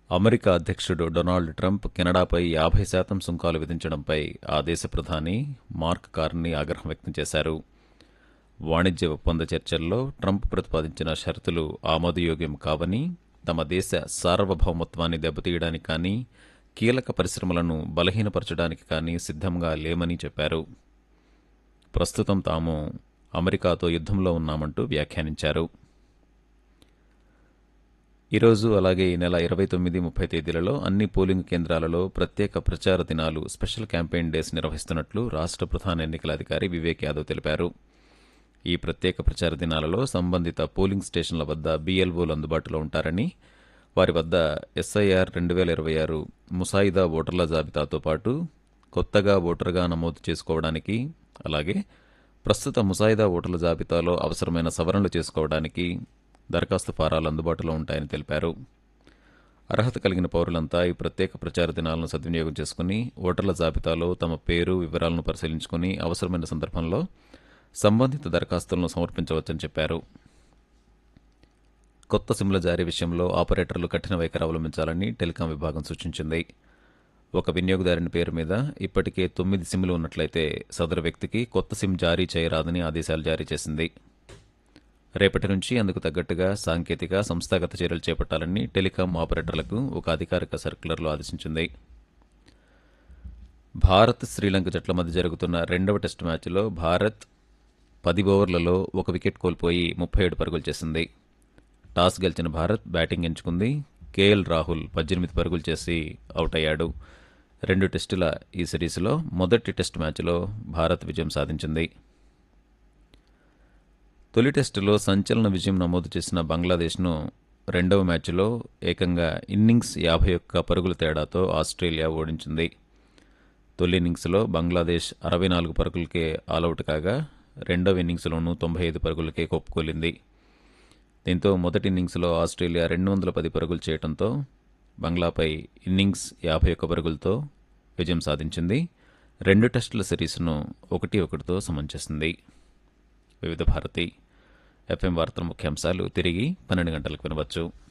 America అధ్యక్షుడు Donald Trump కెనడాపై యాభై శాతం సుంకాలు విధించడంపై ఆ దేశ ప్రధాని మార్క్ కార్నీ ఆగ్రహం వ్యక్తం చేశారు వాణిజ్య ఒప్పంద చర్చల్లో ట్రంప్ ప్రతిపాదించిన షరతులు ఆమోదయోగ్యం కావని తమ దేశ సార్వభౌమత్వాన్ని దెబ్బతీయడానికి కానీ కీలక పరిశ్రమలను బలహీనపరచడానికి కానీ సిద్ధంగా లేమని చెప్పారు ప్రస్తుతం తాము అమెరికాతో యుద్ధంలో ఉన్నామంటూ వ్యాఖ్యానించారు ఈరోజు అలాగే ఈ నెల ఇరవై తొమ్మిది ముప్పై తేదీలలో అన్ని పోలింగ్ కేంద్రాలలో ప్రత్యేక ప్రచార దినాలు స్పెషల్ క్యాంపెయిన్ డేస్ నిర్వహిస్తున్నట్లు రాష్ట్ర ప్రధాన ఎన్నికల అధికారి వివేక్ యాదవ్ తెలిపారు ఈ ప్రత్యేక ప్రచార దినాలలో సంబంధిత పోలింగ్ స్టేషన్ల వద్ద బీఎల్ఓలు అందుబాటులో ఉంటారని వారి వద్ద ఎస్ఐఆర్ రెండు వేల ఇరవై ఆరు ముసాయిదా ఓటర్ల జాబితాతో పాటు కొత్తగా ఓటర్గా నమోదు చేసుకోవడానికి అలాగే ప్రస్తుత ముసాయిదా ఓటర్ల జాబితాలో అవసరమైన సవరణలు చేసుకోవడానికి దరఖాస్తు ఫారాలు అందుబాటులో ఉంటాయని తెలిపారు అర్హత కలిగిన పౌరులంతా ఈ ప్రత్యేక ప్రచార దినాలను సద్వినియోగం చేసుకుని ఓటర్ల జాబితాలో తమ పేరు వివరాలను పరిశీలించుకుని అవసరమైన సందర్భంలో సంబంధిత దరఖాస్తులను సమర్పించవచ్చని చెప్పారు కొత్త సిమ్ల జారీ విషయంలో ఆపరేటర్లు కఠిన వైఖరి అవలంబించాలని టెలికాం విభాగం సూచించింది ఒక వినియోగదారుని పేరు మీద ఇప్పటికే తొమ్మిది సిమ్లు ఉన్నట్లయితే సదరు వ్యక్తికి కొత్త సిమ్ జారీ చేయరాదని ఆదేశాలు జారీ చేసింది రేపటి నుంచి అందుకు తగ్గట్టుగా సాంకేతిక సంస్థాగత చర్యలు చేపట్టాలని టెలికాం ఆపరేటర్లకు ఒక అధికారిక సర్క్యులర్లో ఆదేశించింది భారత్ శ్రీలంక జట్ల మధ్య జరుగుతున్న రెండవ టెస్టు మ్యాచ్లో భారత్ పది ఓవర్లలో ఒక వికెట్ కోల్పోయి ముప్పై ఏడు పరుగులు చేసింది టాస్ గెలిచిన భారత్ బ్యాటింగ్ ఎంచుకుంది కేఎల్ రాహుల్ పద్దెనిమిది పరుగులు చేసి అవుట్ అయ్యాడు రెండు టెస్టుల ఈ సిరీస్లో మొదటి టెస్ట్ మ్యాచ్లో భారత్ విజయం సాధించింది తొలి టెస్టులో సంచలన విజయం నమోదు చేసిన బంగ్లాదేశ్ను రెండవ మ్యాచ్లో ఏకంగా ఇన్నింగ్స్ యాభై ఒక్క పరుగుల తేడాతో ఆస్ట్రేలియా ఓడించింది తొలి ఇన్నింగ్స్లో బంగ్లాదేశ్ అరవై నాలుగు పరుగులకే ఆలౌట్ కాగా రెండవ ఇన్నింగ్స్లోనూ తొంభై ఐదు పరుగులకే కొప్పుకోలింది దీంతో మొదటి ఇన్నింగ్స్లో ఆస్ట్రేలియా రెండు వందల పది పరుగులు చేయడంతో బంగ్లాపై ఇన్నింగ్స్ యాభై ఒక్క పరుగులతో విజయం సాధించింది రెండు టెస్టుల సిరీస్ను ఒకటి ఒకటితో సమం చేసింది వివిధ భారతి ఎఫ్ఎం వార్తల ముఖ్యాంశాలు తిరిగి పన్నెండు గంటలకు వినవచ్చు